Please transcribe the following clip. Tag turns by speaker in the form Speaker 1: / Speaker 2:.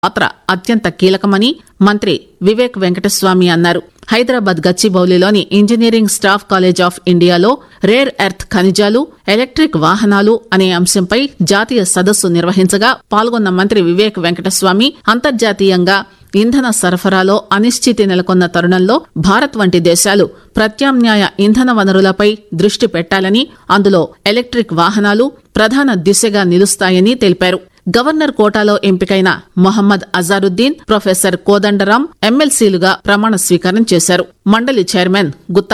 Speaker 1: పాత్ర అత్యంత కీలకమని మంత్రి వివేక్ వెంకటస్వామి అన్నారు హైదరాబాద్ గచ్చిబౌలిలోని ఇంజనీరింగ్ స్టాఫ్ కాలేజ్ ఆఫ్ ఇండియాలో రేర్ ఎర్త్ ఖనిజాలు ఎలక్ట్రిక్ వాహనాలు అనే అంశంపై జాతీయ సదస్సు నిర్వహించగా పాల్గొన్న మంత్రి వివేక్ వెంకటస్వామి అంతర్జాతీయంగా ఇంధన సరఫరాలో అనిశ్చితి నెలకొన్న తరుణంలో భారత్ వంటి దేశాలు ప్రత్యామ్నాయ ఇంధన వనరులపై దృష్టి పెట్టాలని అందులో ఎలక్ట్రిక్ వాహనాలు ప్రధాన దిశగా నిలుస్తాయని తెలిపారు గవర్నర్ కోటాలో ఎంపికైన మొహమ్మద్ అజారుద్దీన్ ప్రొఫెసర్ కోదండరాం ఎమ్మెల్సీలుగా ప్రమాణ స్వీకారం చేశారు మండలి చైర్మన్ గుత్తా